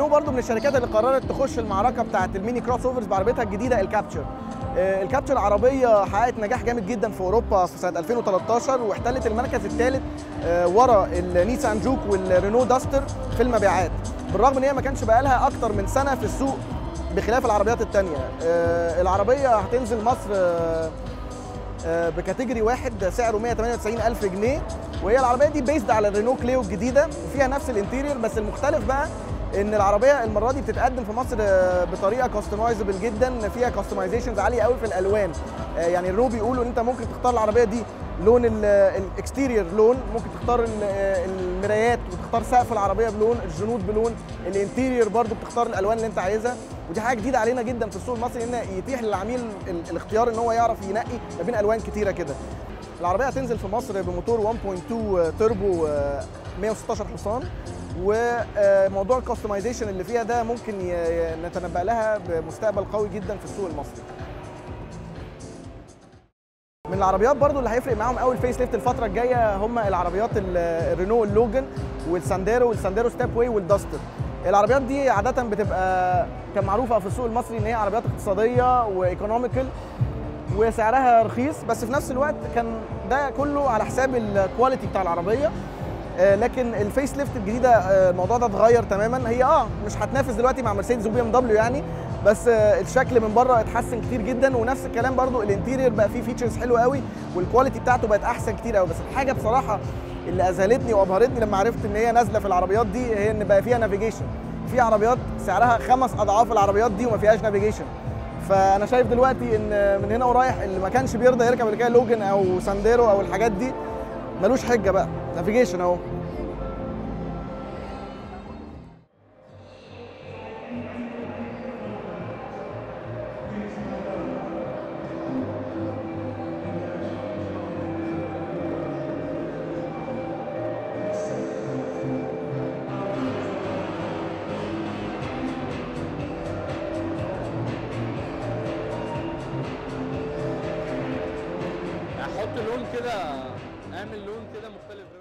رينو برضو من الشركات اللي قررت تخش المعركه بتاعه الميني كروس اوفرز بعربيتها الجديده الكابتشر آه، الكابتشر عربيه حققت نجاح جامد جدا في اوروبا في سنه 2013 واحتلت المركز الثالث ورا النيسان جوك والرينو داستر في المبيعات بالرغم ان هي ما كانش بقى لها اكتر من سنه في السوق بخلاف العربيات الثانيه العربيه هتنزل مصر آه، آه، بكاتيجوري واحد سعره 198 الف جنيه وهي العربيه دي بيزد على الرينو كليو الجديده وفيها نفس الانتيرير بس المختلف بقى ان العربيه المره دي بتتقدم في مصر آه، بطريقه كاستمايزبل جدا فيها كاستمايزيشنز عاليه قوي في الالوان آه، يعني الرينو بيقولوا ان انت ممكن تختار العربيه دي لون الاكستيرير لون ممكن تختار ال- آه، المرايات وتختار سقف العربيه بلون الجنود بلون الانتيرير برضو بتختار الالوان اللي انت عايزها ودي حاجه جديده علينا جدا في السوق المصري ان يتيح للعميل ال- الاختيار ان هو يعرف ينقي ما بين الوان كتيره كده العربيه هتنزل في مصر بموتور 1.2 توربو آه، 116 حصان وموضوع الكاستمايزيشن اللي فيها ده ممكن ي- ي- نتنبأ لها بمستقبل قوي جدا في السوق المصري من العربيات برضو اللي هيفرق معاهم قوي الفيس ليفت الفتره الجايه هم العربيات ال- الرينو اللوجن والسانديرو والسانديرو ستيب واي والداستر العربيات دي عاده بتبقى كان معروفه في السوق المصري ان هي عربيات اقتصاديه وايكونوميكال وسعرها رخيص بس في نفس الوقت كان ده كله على حساب الكواليتي بتاع العربيه آه، لكن الفيس ليفت الجديده آه، الموضوع ده اتغير تماما هي اه مش هتنافس دلوقتي مع مرسيدس وبي ام دبليو يعني بس آه، الشكل من بره اتحسن كتير جدا ونفس الكلام برضو الانتيرير بقى فيه فيتشرز حلوه قوي والكواليتي بتاعته بقت احسن كتير قوي بس الحاجه بصراحه اللي اذهلتني وابهرتني لما عرفت ان هي نازله في العربيات دي هي ان بقى فيها نافيجيشن في عربيات سعرها خمس اضعاف العربيات دي وما فيهاش نافيجيشن فانا شايف دلوقتي ان من هنا ورايح اللي ما كانش بيرضى يركب اللي كده لوجن او سانديرو او الحاجات دي ملوش حجه بقى نافيجيشن اهو احط لون كده اعمل لون كده مختلف